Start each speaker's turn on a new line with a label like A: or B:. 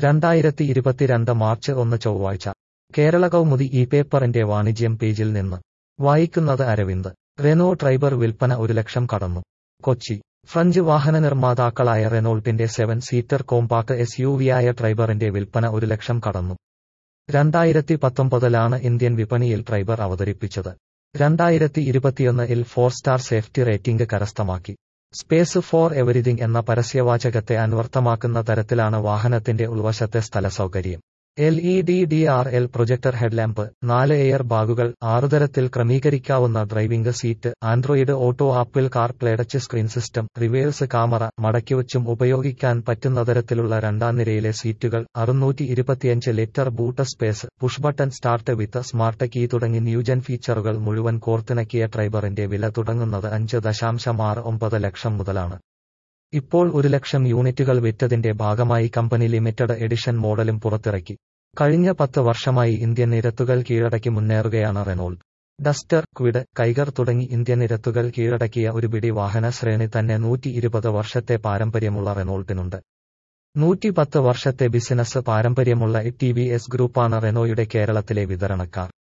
A: രണ്ടായിരത്തി ഇരുപത്തിരണ്ട് മാർച്ച് ഒന്ന് ചൊവ്വാഴ്ച കേരള കൗമുദി ഈ പേപ്പറിന്റെ വാണിജ്യം പേജിൽ നിന്ന് വായിക്കുന്നത് അരവിന്ദ് റെനോ ട്രൈബർ വിൽപ്പന ഒരു ലക്ഷം കടന്നു കൊച്ചി ഫ്രഞ്ച് വാഹന നിർമ്മാതാക്കളായ റെനോൾട്ടിന്റെ seven seater compact S U വിയായ ട്രൈബറിന്റെ വിൽപ്പന ഒരു ലക്ഷം കടന്നു രണ്ടായിരത്തി പത്തൊമ്പതിലാണ് ഇന്ത്യൻ വിപണിയിൽ ട്രൈബർ അവതരിപ്പിച്ചത് രണ്ടായിരത്തി ഇരുപത്തിയൊന്ന് ഇൽ ഫോർ സ്റ്റാർ സേഫ്റ്റി റേറ്റിംഗ് കരസ്ഥമാക്കി സ്പേസ് ഫോർ എവരിതിങ് എന്ന പരസ്യവാചകത്തെ അന്വർത്ഥമാക്കുന്ന തരത്തിലാണ് വാഹനത്തിന്റെ ഉൾവശത്തെ സ്ഥലസൗകര്യം L E D D R L projector headlamp നാല് എയർ ബാഗുകൾ ആറുതരത്തിൽ ക്രമീകരിക്കാവുന്ന driving seat Android Auto Apple CarPlay touch screen system reverse camera മടക്കിവച്ചും ഉപയോഗിക്കാൻ പറ്റുന്ന തരത്തിലുള്ള രണ്ടാം നിരയിലെ സീറ്റുകൾ അറുന്നൂറ്റി ഇരുപത്തിയഞ്ച് litre boot space push button start with smart key തുടങ്ങി ന്യൂജൻ ഫീച്ചറുകൾ മുഴുവൻ കോർത്തിണക്കിയ ട്രൈബറിന്റെ വില തുടങ്ങുന്നത് അഞ്ച് ദശാംശം ആറ് ഒമ്പത് ലക്ഷം മുതലാണ് ഇപ്പോൾ ഒരു ലക്ഷം യൂണിറ്റുകൾ വിറ്റതിന്റെ ഭാഗമായി കമ്പനി ലിമിറ്റഡ് എഡിഷൻ മോഡലും പുറത്തിറക്കി കഴിഞ്ഞ പത്ത് വർഷമായി ഇന്ത്യൻ നിരത്തുകൾ കീഴടക്കി മുന്നേറുകയാണ് റെനോൾഡ് ഡസ്റ്റർ ക്വിഡ് കൈഗർ തുടങ്ങി ഇന്ത്യൻ നിരത്തുകൾ കീഴടക്കിയ ഒരു പിടി വാഹന ശ്രേണി തന്നെ നൂറ്റി ഇരുപത് വർഷത്തെ പാരമ്പര്യമുള്ള റെനോൾട്ടിനുണ്ട് നൂറ്റി പത്ത് വർഷത്തെ ബിസിനസ് പാരമ്പര്യമുള്ള ടി വി എസ് ഗ്രൂപ്പാണ് റെനോയുടെ കേരളത്തിലെ വിതരണക്കാർ